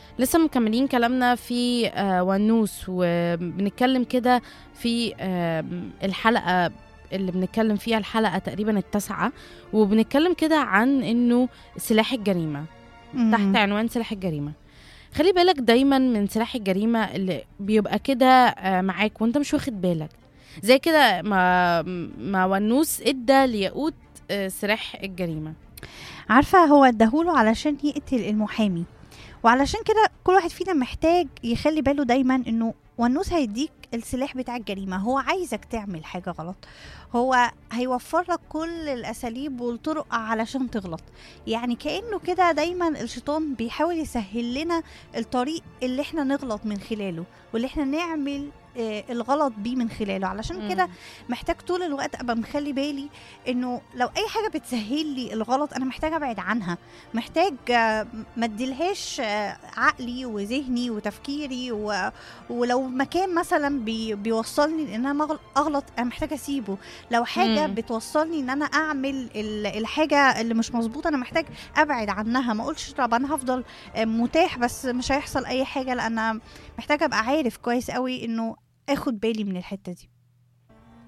لسه مكملين كلامنا في آه، ونوس وبنتكلم كده في آم، الحلقة اللي بنتكلم فيها الحلقة تقريبا التاسعة وبنتكلم كده عن انه سلاح الجريمة مم. تحت عنوان سلاح الجريمة خلي بالك دايما من سلاح الجريمة اللي بيبقى كده آه، معاك وانت مش واخد بالك زي كده ما ما ونوس ادى لياقوت آه، سلاح الجريمة عارفه هو اداهوله علشان يقتل المحامي وعلشان كده كل واحد فينا محتاج يخلي باله دايما انه والنوس هيديك السلاح بتاع الجريمه هو عايزك تعمل حاجه غلط هو هيوفر لك كل الاساليب والطرق علشان تغلط يعني كانه كده دايما الشيطان بيحاول يسهل لنا الطريق اللي احنا نغلط من خلاله واللي احنا نعمل آه، الغلط بيه من خلاله علشان كده محتاج طول الوقت ابقى مخلي بالي انه لو اي حاجه بتسهل لي الغلط انا محتاجه ابعد عنها محتاج آه، ما اديلهاش آه، عقلي وذهني وتفكيري و... ولو مكان مثلا بي... بيوصلني ان انا مغل- اغلط انا محتاجه اسيبه لو حاجه مم. بتوصلني ان انا اعمل ال- الحاجه اللي مش مظبوطه انا محتاج ابعد عنها ما اقولش طب انا هفضل آه، متاح بس مش هيحصل اي حاجه لان أنا محتاجه ابقى عارف كويس قوي انه اخد بالي من الحته دي